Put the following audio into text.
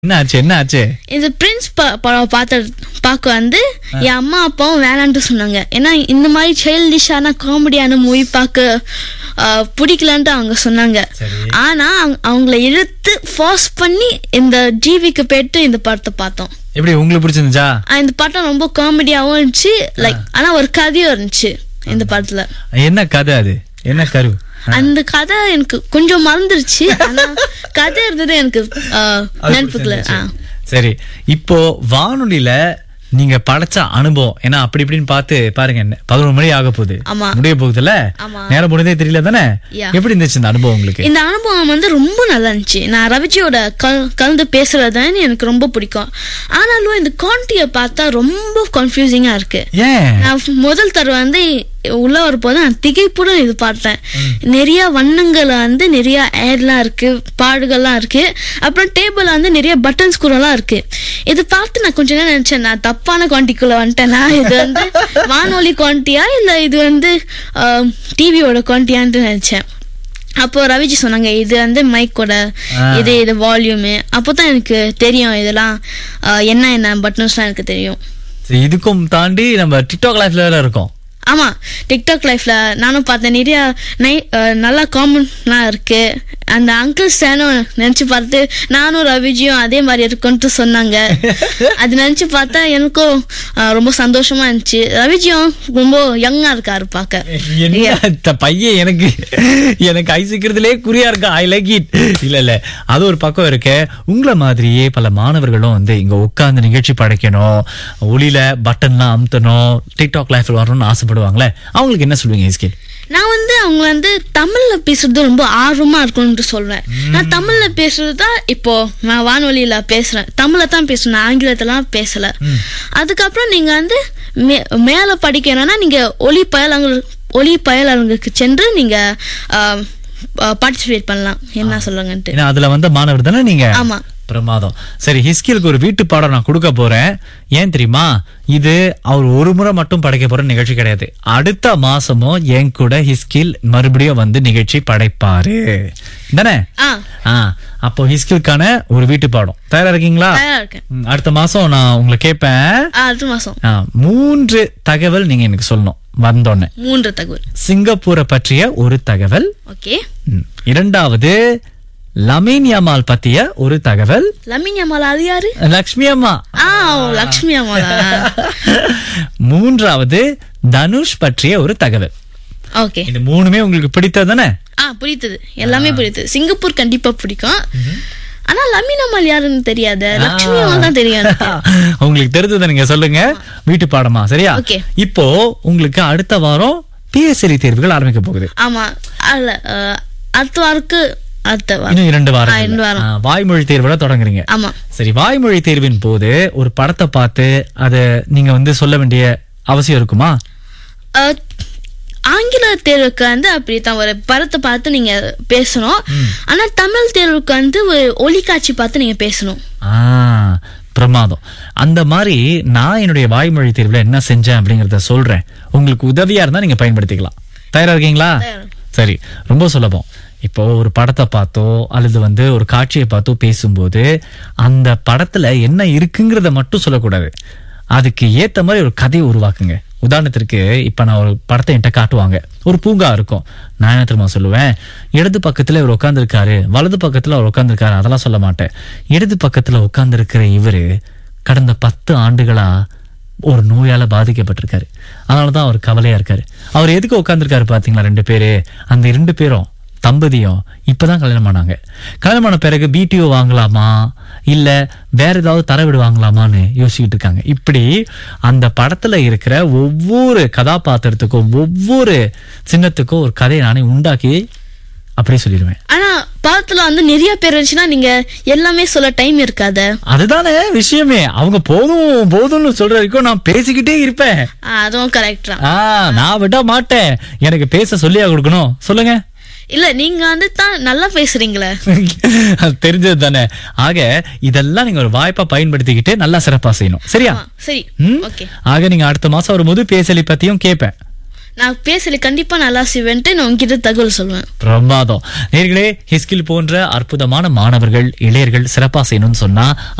என்ன ஆச்சு என்ன ஆச்சு இந்த பிரின்ஸ் ப- படம் பார்த்த பார்க்க வந்து என் அம்மா அப்பாவும் வேணான்ட்டு சொன்னாங்க ஏன்னா இந்த மாதிரி சைல்டிஷான காமெடியான மூவி பார்க்க ஆஹ், பிடிக்கலன்ட்டு அவங்க சொன்னாங்க சரி. ஆனா அவங்க- அவங்கள இழுத்து ஃபார்ஸ் பண்ணி இந்த ஜிவிக்கு போயிட்டு இந்த படத்தை பார்த்தோம் எப்படி உங்களுக்கு பிடிச்சிருந்துச்சா ஆஹ், இந்த படம் ரொம்ப காமெடியாவும் இருந்துச்சு லைக் ஆனா ஒரு கதையும் இருந்துச்சு இந்த படத்துல என்ன கதை அது என்ன கரு அந்த கதை எனக்கு கொஞ்சம் மறந்துருச்சு ஆனா கதை இருந்தது எனக்கு ஆஹ், அது நினைப்புக்குள்ள ஆ பிடிச்சிருந்துச்சு. சரி இப்போ வானொலியில நீங்க படைச்ச அனுபவம் ஏன்னா அப்படி இப்படின்னு பார்த்து பாருங்க என்ன பதினொரு மணி ஆக போகுது ஆமா. முடிய போகுதுல்ல ஆமா. நேரம் போனதே தெரியல தானே Yeah. எப்படி இருந்துச்சு இந்த அனுபவம் உங்களுக்கு இந்த அனுபவம் வந்து ரொம்ப நல்லா இருந்துச்சு நான் ரவிஜியோட கல் கலந்து பேசுறதுன்னு எனக்கு ரொம்ப பிடிக்கும் ஆனாலும் இந்த கான்டியை பார்த்தா ரொம்ப கன்ஃபியூசிங்கா இருக்கு ஏன் நான் முதல் தடவை வந்து உள்ள வரப்போது நான் திகைப்புடன் இது பார்த்தேன் நிறைய வண்ணங்கள் வந்து நிறைய ஏர்லாம் இருக்கு பாடுகள்லாம் இருக்கு அப்புறம் டேபிள்ல வந்து நிறைய பட்டன் ஸ்கூரெல்லாம் இருக்கு இது பார்த்து நான் கொஞ்ச நேரம் நினைச்சேன் நான் தப்பான குவான்டிக்குள்ள வந்துட்டேனா இது வந்து வானொலி குவான்டியா இல்ல இது வந்து டிவியோட குவான்டியான்ட்டு நினைச்சேன் அப்போ ரவிஜி சொன்னாங்க இது வந்து மைக்கோட ஆ. இது இது வால்யூமு அப்போ தான் எனக்கு தெரியும் இதெல்லாம் ஆஹ், என்ன என்ன பட்டன்ஸ்லாம் எனக்கு தெரியும் சரி, இதுக்கும் தாண்டி நம்ம டிக்டாக் லைஃப்ல வேற இருக்கோம் ஆமா டிக்டாக் லைஃப்ல நானும் பார்த்தேன் நிறைய நை அஹ் நல்லா காமன்லாம் இருக்கு அந்த அங்கிள் ஸ்டானும் நினைச்சு பார்த்து நானும் ரவிஜியும் அதே மாதிரி இருக்கும்ட்டு சொன்னாங்க அது நினைச்சு பார்த்தா எனக்கும் அஹ், ரொம்ப சந்தோஷமா இருந்துச்சு ரவிஜியும் ரொம்ப யங்கா இருக்காரு பார்க்க என்ன இந்த பையன் எனக்கு எனக்கு ஐசிக்கிறதுலே குறியா இருக்கா ஐ லைக் இட் இல்ல இல்ல அது ஒரு பக்கம் இருக்கு உங்களை மாதிரியே பல மாணவர்களும் வந்து இங்க உட்கார்ந்து நிகழ்ச்சி படைக்கணும் ஒளியில பட்டன்லாம் அமுத்தணும் டிக்டாக் லைஃப்ல வரணும்னு ஆசைப்படுவாங்களே அவங்களுக்கு என்ன சொல்லுவீங்க எஸ்கே நான் வந்து அவங்க வந்து தமிழ்ல பேசுறது ரொம்ப ஆர்வமா இருக்கணும்னு சொல்றேன் நான் தமிழ்ல பேசுறது தான் இப்போ நான் வானொலியில பேசுறேன் தமிழ்ல தான் பேசுறேன் நான் ஆங்கிலத்தெல்லாம் பேசல அதுக்கப்புறம் நீங்க வந்து மே- மேல படிக்கணும்னா நீங்க ஒளி பயலங்கள் ஒளி பயலங்களுக்கு சென்று நீங்க பார்ட்டிசிபேட் பண்ணலாம் என்ன சொல்லுங்கன்ட்டு ஏன்னா அதுல வந்த மாணவர் தானே நீங்க ஆமா பிரமாதம் சரி ஹிஸ்கிலுக்கு ஒரு வீட்டு பாடம் நான் கொடுக்க போறேன் ஏன் தெரியுமா இது அவர் ஒரு முறை மட்டும் படைக்க போற நிகழ்ச்சி கிடையாது அடுத்த மாசமும் என் கூட ஹிஸ்கில் மறுபடியும் வந்து நிகழ்ச்சி படைப்பாரு தானே ஆ ஆ அப்போ ஹிஸ்கிலுக்கான ஒரு வீட்டு பாடம் தயாரா இருக்கீங்களா தயாரா இருக்கேன் ம், அடுத்த மாசம் நான் உங்களை கேட்பேன் ஆ, அடுத்த மாசம் ஆ, மூன்று தகவல் நீங்க எனக்கு சொல்லணும் வந்தோடனே மூன்று தகவல் சிங்கப்பூரை பற்றிய ஒரு தகவல் ஓகே ம், இரண்டாவது லமீன் யமால் பத்திய ஒரு தகவல் லமின் அம்மாள் அது யாரு லக்ஷ்மி அம்மா ஆ லக்ஷ்மி அம்மாளா மூன்றாவது தனுஷ் பற்றிய ஒரு தகவல் ஓகே இந்த மூணுமே உங்களுக்கு பிடித்ததானே ஆ பிடித்தது எல்லாமே பிடித்தது சிங்கப்பூர் கண்டிப்பா பிடிக்கும் ஆனா லமீன் அம்மாள் யாருன்னு தெரியாது லட்சுமி அம்மாள் தான் தெரியும் எனக்கு. உங்களுக்கு தெரிஞ்சதை நீங்க சொல்லுங்க வீட்டு பாடமா சரியா Okay. இப்போ உங்களுக்கு அடுத்த வாரம் பிஎஸ்எல்இ தேர்வுகள் ஆரம்பிக்க போகுது ஆமா அல்ல அஹ், அடுத்த வாரக்கு அடுத்த வாரம் இன்னும் இரண்டு ஆ, இரண்டு வாரம் வாரம். வாய்மொழி தேர்வுல தொடங்குறீங்க ஆமா சரி வாய்மொழி தேர்வின் போது ஒரு படத்தை பார்த்து அத நீங்க வந்து சொல்ல வேண்டிய அவசியம் இருக்குமா அஹ், ஆங்கில தேர்வுக்கு வந்து அப்படித்தான் ஒரு படத்தை பார்த்து நீங்க பேசணும் ஆனா தமிழ் தேர்வுக்கு வந்து ஒரு ஒளிக்காட்சி பார்த்து நீங்க பேசணும் ஆ பிரமாதம் அந்த மாதிரி நான் என்னுடைய வாய்மொழி தேர்வுல என்ன செஞ்சேன் அப்படிங்கறத சொல்றேன் உங்களுக்கு உதவியா இருந்தா நீங்க பயன்படுத்திக்கலாம் தயாரா இருக்கீங்களா தயாரா. சரி ரொம்ப சுலபம் இப்போ ஒரு படத்தை பார்த்தோ அல்லது வந்து ஒரு காட்சியை பார்த்தோ பேசும்போது அந்த படத்துல என்ன இருக்குங்கிறத மட்டும் சொல்லக்கூடாது அதுக்கு ஏத்த மாதிரி ஒரு கதையை உருவாக்குங்க உதாரணத்திற்கு இப்ப நான் ஒரு படத்தை என்கிட்ட காட்டுவாங்க ஒரு பூங்கா இருக்கும் நான் என்ன தெரியுமா சொல்லுவேன் இடது பக்கத்துல இவர் உட்காந்துருக்காரு வலது பக்கத்துல அவர் உட்காந்துருக்காரு அதெல்லாம் சொல்ல மாட்டேன் இடது பக்கத்துல உட்காந்துருக்கிற இவரு கடந்த பத்து ஆண்டுகளா ஒரு நோயால பாதிக்கப்பட்டிருக்காரு அதனாலதான் அவர் கவலையா இருக்காரு அவர் எதுக்கு உட்காந்துருக்காரு பாத்தீங்களா ரெண்டு பேரு அந்த ரெண்டு பேரும் தம்பதியும் இப்பதான் கல்யாணம் பண்ணாங்க கல்யாணம் பண்ண பிறகு பிடிஓ வாங்கலாமா இல்ல வேற ஏதாவது தர வீடு வாங்கலாமான்னு யோசிச்சுட்டு இருக்காங்க இப்படி அந்த படத்துல இருக்கிற ஒவ்வொரு கதாபாத்திரத்துக்கும் ஒவ்வொரு சின்னத்துக்கும் ஒரு கதையை நானே உண்டாக்கி அப்படியே சொல்லிடுவேன் ஆனா படத்துல வந்து நிறைய பேர் இருந்துச்சுன்னா நீங்க எல்லாமே சொல்ல டைம் இருக்காது அதுதானே விஷயமே அவங்க போதும் போதும்னு சொல்ற வரைக்கும் நான் பேசிக்கிட்டே இருப்பேன் ஆ, அதுவும் கரெக்ட் தான் ஆ நான் விட மாட்டேன் எனக்கு பேச சொல்லியா கொடுக்கணும் சொல்லுங்க இல்ல நீங்க வந்து தான் நல்லா பேசுறீங்களே அது தெரிஞ்சது தானே ஆக இதெல்லாம் நீங்க ஒரு வாய்ப்பா பயன்படுத்திக்கிட்டு நல்லா சிறப்பா செய்யணும் சரியா ஆ, சரி ம்? ஓகே ஆக நீங்க அடுத்த மாசம் வரும்போது பேசலி பத்தியும் கேட்பேன் நான் பேசல கண்டிப்பா நல்லா செய்வேன்ட்டு நான் உங்ககிட்ட தகவல் சொல்லுவேன் பிரமாதம் நேர்களே ஹிஸ்கில் போன்ற அற்புதமான மாணவர்கள் இளையர்கள் சிறப்பா செய்யணும்னு சொன்னா